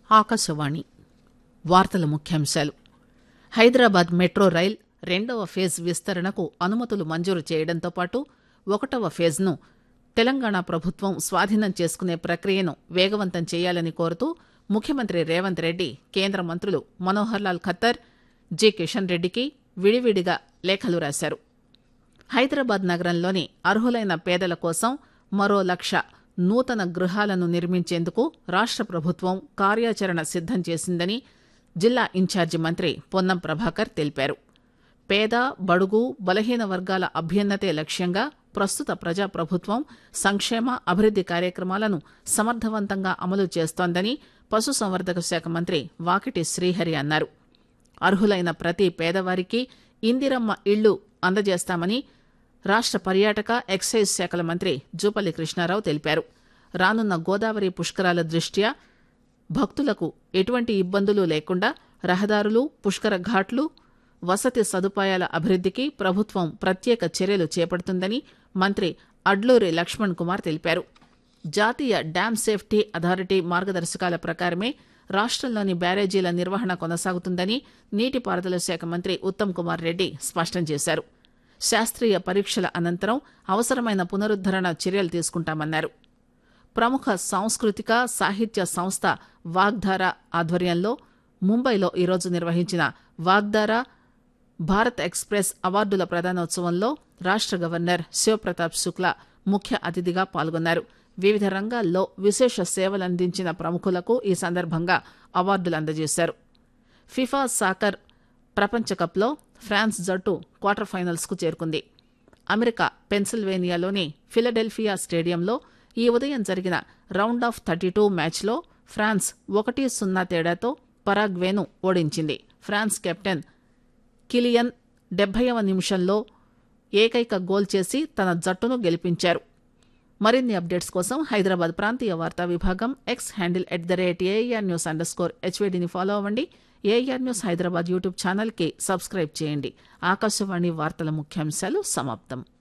ఆకాశవాణి వార్తల ముఖ్యాంశాలు Hyderabad metro rail రెండవ ఫేజ్ విస్తరణకు అనుమతులు మంజూరు చేయడంతో పాటు ఒకటవ ఫేజ్ను తెలంగాణ ప్రభుత్వం స్వాధీనం చేసుకునే ప్రక్రియను వేగవంతం చేయాలని కోరుతూ ముఖ్యమంత్రి రేవంత్ రెడ్డి కేంద్ర మంత్రులు మనోహర్ లాల్ ఖత్తర్ జి కిషన్ రెడ్డికి విడివిడిగా లేఖలు రాశారు హైదరాబాద్ నగరంలోని అర్హులైన పేదల కోసం మరో లక్ష నూతన గృహాలను నిర్మించేందుకు రాష్ట ప్రభుత్వం కార్యాచరణ సిద్దం చేసిందని జిల్లా ఇన్ఛార్జి మంత్రి పొన్నం ప్రభాకర్ తెలిపారు పేద బడుగు బలహీన వర్గాల అభ్యున్నతే లక్ష్యంగా ప్రస్తుత ప్రజాప్రభుత్వం సంక్షేమ అభివృద్ది కార్యక్రమాలను సమర్థవంతంగా అమలు చేస్తోందని పశుసంవర్ధక శాఖ మంత్రి వాకిటి శ్రీహరి అన్నారు అర్హులైన ప్రతి పేదవారికి ఇందిరమ్మ ఇళ్లు అందజేస్తామని రాష్ట పర్యాటక ఎక్సైజ్ శాఖల మంత్రి జూపల్లి కృష్ణారావు తెలిపారు రానున్న గోదావరి పుష్కరాల దృష్ట్యా భక్తులకు ఎటువంటి ఇబ్బందులు లేకుండా రహదారులు పుష్కర ఘాట్లు వసతి సదుపాయాల అభివృద్దికి ప్రభుత్వం ప్రత్యేక చర్యలు చేపడుతుందని మంత్రి అడ్లూరి లక్ష్మణ్ కుమార్ తెలిపారు జాతీయ డ్యాం సేఫ్టీ అథారిటీ మార్గదర్శకాల ప్రకారమే రాష్టంలోని బ్యారేజీల నిర్వహణ కొనసాగుతుందని నీటిపారుదల శాఖ మంత్రి ఉత్తమ్ కుమార్ రెడ్డి స్పష్టం చేశారు శాస్త్రీయ పరీక్షల అనంతరం అవసరమైన పునరుద్దరణ చర్యలు తీసుకుంటామన్నారు ప్రముఖ సాంస్కృతిక సాహిత్య సంస్థ వాగ్ధార ఆధ్వర్యంలో ముంబైలో ఈరోజు నిర్వహించిన వాగ్ధార భారత్ ఎక్స్ప్రెస్ అవార్డుల ప్రదానోత్సవంలో రాష్ట గవర్నర్ శివప్రతాప్ శుక్లా ముఖ్య అతిథిగా పాల్గొన్నారు వివిధ రంగాల్లో విశేష సేవలందించిన ప్రముఖులకు ఈ సందర్భంగా అవార్డులు అందజేశారు ఫిఫా సాకర్ ప్రపంచ కప్లో ఫ్రాన్స్ జట్టు క్వార్టర్ ఫైనల్స్ కు చేరుకుంది అమెరికా పెన్సిల్వేనియాలోని ఫిలడెల్ఫియా స్టేడియంలో ఈ ఉదయం జరిగిన రౌండ్ ఆఫ్ థర్టీ టూ మ్యాచ్లో ఫ్రాన్స్ ఒకటి సున్నా తేడాతో పరాగ్వేను ఓడించింది ఫ్రాన్స్ కెప్టెన్ కిలియన్ డెబ్బైవ నిమిషంలో ఏకైక గోల్ చేసి తన జట్టును గెలిపించారు మరిన్ని అప్డేట్స్ కోసం హైదరాబాద్ ప్రాంతీయ వార్తా విభాగం X handle at the rate AIR news underscore స్కోర్ హెచ్వేడిని ఫాలో అవ్వండి ఏఆర్ న్యూస్ హైదరాబాద్ యూట్యూబ్ ఛానల్కి సబ్స్క్రైబ్ చేయండి ఆకాశవాణి వార్తల ముఖ్యాంశాలు సమాప్తం